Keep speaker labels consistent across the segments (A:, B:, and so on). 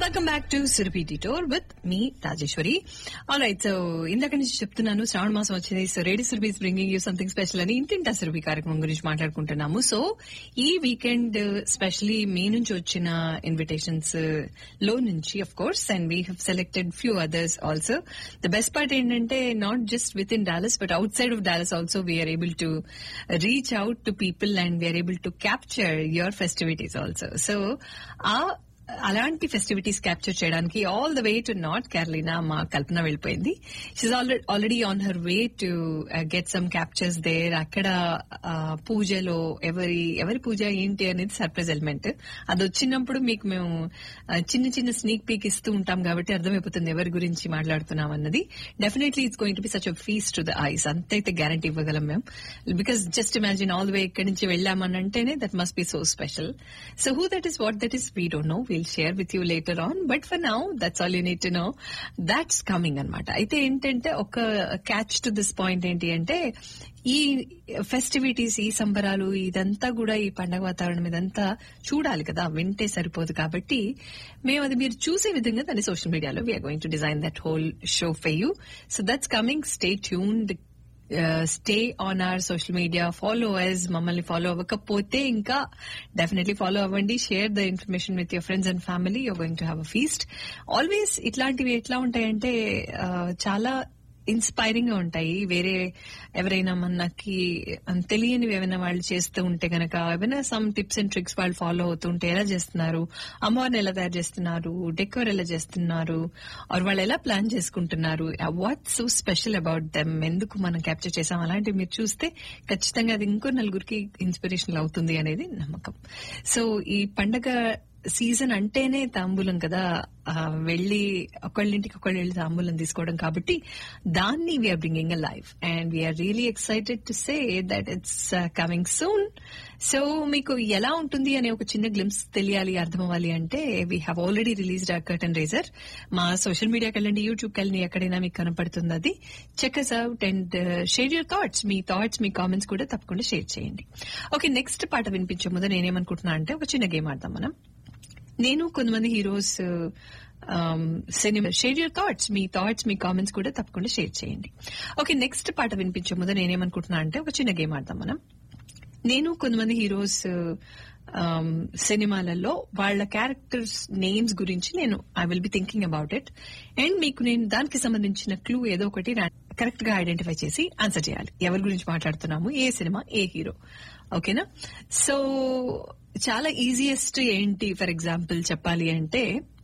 A: welcome back to Surabhi detour with me Rajeshwari all right so ఇందాక నుంచి చెప్తున్నాను శ్రావణ మాసం వచ్చింది so radio Surabhi is bringing you something special అని ఇంటింటా సురభి కార్యక్రమం గురించి మాట్లాడుకుంటున్నాము సో ఈ వీకెండ్ స్పెషలీ మీ నుంచి వచ్చిన ఇన్విటేషన్స్ లో నుంచి of course and we have selected few others also the best part ఏంటంటే not just with in Dallas but outside of Dallas also we're able to reach out to people and we're able to capture your festivities also so ఆ అలాంటి festivities capture చేయడానికి all the way to North Carolina మా కల్పన వెళ్ళిపోయింది she's already on her way to get some captures there అక్కడ uh, పూజలో ఎవరి ఎవరి పూజ ఏంటి అనేది సర్ప్రైజ్ ఎలిమెంట్ అది వచ్చినప్పుడు మీకు మేము uh, చిన్న చిన్న స్నీక్ పీక్ ఇస్తూ ఉంటాం కాబట్టి అర్థమైపోతుంది ఎవరి గురించి మాట్లాడుతున్నాం అన్నది definitely it's going to be such feast to the eyes అంతైతే గ్యారంటీ ఇవ్వగలం మేము because just imagine all the way ఇక్కడి నుంచి వెళ్ళామని అంటేనే that must be so special so who that is what that is we don't know will share with you later on but for now that's all you need to know that's coming అనమాట అయితే ఏంటంటే ఒక catch to this point ఏంటి అంటే ఈ festivities ఈ సంబరాలు ఇదంతా కూడా ఈ పండగ వాతావరణం ఇదంతా చూడాలి కదా వింటే సరిపోదు కాబట్టి మేము అది మీరు చూసే విధంగా దాన్ని సోషల్ మీడియాలో we're going to design that whole show for you so that's coming stay tuned stay on our social media follow us మమ్మల్ని ఫాలో అవ్వకపోతే ఇంకా డెఫినెట్లీ ఫాలో అవ్వండి share the information with your friends and family you're going to have a feast always ఇట్లాంటివి ఎట్లా ఉంటాయంటే uh, చాలా inspiring గా ఉంటాయి వేరే ఎవరైనా మనకి తెలియనివి ఏమైనా వాళ్ళు చేస్తూ ఉంటే గనక ఏమైనా సమ్ టిప్స్ అండ్ ట్రిక్స్ వాళ్ళు ఫాలో అవుతుంటే ఎలా చేస్తున్నారు అమ్మవారిని ఎలా తయారు చేస్తున్నారు డెకోర్ ఎలా చేస్తున్నారు ఆర్ వాళ్ళు ఎలా ప్లాన్ చేసుకుంటున్నారు what so special about them ఎందుకు మనం క్యాప్చర్ చేసాం అలాంటివి మీరు చూస్తే ఖచ్చితంగా అది ఇంకో నలుగురికి ఇన్స్పిరేషన్ అవుతుంది అనేది నమ్మకం సో ఈ పండగ సీజన్ అంటేనే తాంబూలం కదా ఆ, వెళ్ళి ఒకళ్ళింటికి ఒకళ్ళు వెళ్ళి తాంబూలం తీసుకోవడం కాబట్టి దాన్ని we're bringing a life and we're really excited to say that it's coming soon so మీకు ఎలా ఉంటుంది అనే ఒక చిన్న గ్లిమ్స్ తెలియాలి అర్థం అవ్వాలి అంటే we have already released a curtain raiser మా సోషల్ మీడియాకి వెళ్ళండి యూట్యూబ్కి వెళ్ళండి ఎక్కడైనా మీకు కనపడుతుంది అది check out and share your thoughts మీ థాట్స్ మీ కామెంట్స్ కూడా తప్పకుండా షేర్ చేయండి ఓకే నెక్స్ట్ పాట వినిపించే ముందు నేనేమనుకుంటున్నా అంటే ఒక చిన్న గేమ్ ఆడదాం మనం నేను కొంతమంది హీరోస్ సినిమా షేర్ యువర్ థాట్స్ మీ థాట్స్ మీ కామెంట్స్ కూడా తప్పకుండా షేర్ చేయండి ఓకే నెక్స్ట్ పాట వినిపించే ముందు నేనేమనుకుంటున్నా అంటే ఒక చిన్న గేమ్ ఆడదాం మనం నేను కొంతమంది హీరోస్ సినిమాలలో వాళ్ళ క్యారెక్టర్స్ నేమ్స్ గురించి నేను I will be thinking about it and మీకు నేను దానికి సంబంధించిన క్లూ ఏదో ఒకటి కరెక్ట్ గా ఐడెంటిఫై చేసి ఆన్సర్ చేయాలి ఎవరి గురించి మాట్లాడుతున్నాము ఏ సినిమా ఏ హీరో ఓకేనా సో చాలా ఈజియెస్ట్ ఏంటి ఫర్ ఎగ్జాంపుల్ చెప్పాలి అంటే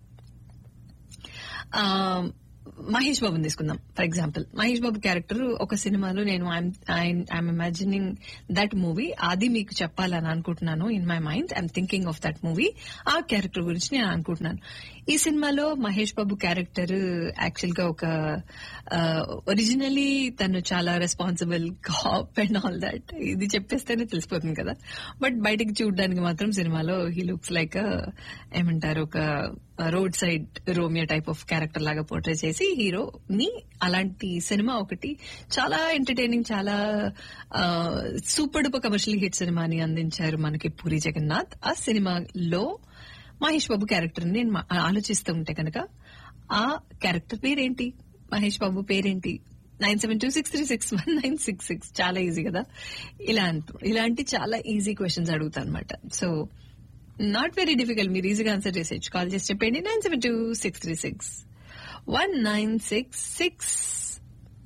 A: ఆ, మహేష్ బాబుని తీసుకుందాం for example Mahesh Babu character ఒక సినిమాలో నేను ఐఎమ్ ఇమాజినింగ్ దట్ మూవీ అది మీకు చెప్పాలని అనుకుంటున్నాను in my mind I'm thinking of that movie ఆ క్యారెక్టర్ గురించి నేను అనుకుంటున్నాను ఈ సినిమాలో మహేష్ బాబు క్యారెక్టర్ యాక్చువల్ గా ఒక ఒరిజినలీ తను చాలా responsible cop and all that ఇది చెప్పేస్తేనే తెలిసిపోతుంది కదా బట్ బయటకు చూడడానికి మాత్రం సినిమాలో హీ లుక్స్ లైక్ ఏమంటారు ఒక roadside Romeo type of character లాగా పోర్ట్రే చేసి హీరో ని అలాంటి సినిమా ఒకటి చాలా ఎంటర్టైనింగ్ చాలా సూపర్ డూపర్ కమర్షియల్ హిట్ సినిమాని అందించారు మనకి పూరి జగన్నాథ్ ఆ సినిమాలో మహేష్ బాబు క్యారెక్టర్ నేను మా- ఆలోచిస్తూ ఉంటే కనుక ఆ క్యారెక్టర్ పేరేంటి మహేష్ బాబు పేరేంటి nine seven two six three six one nine six six చాలా ఈజీ కదా ఇలా అంటూ ఇలాంటి చాలా ఈజీ క్వశ్చన్స్ అడుగుతా అనమాట సో నాట్ వెరీ డిఫికల్ట్ మీరు ఈజీగా ఆన్సర్ చేసేయచ్చు కాల్ చేసి చెప్పండి nine seven two six three six one nine six six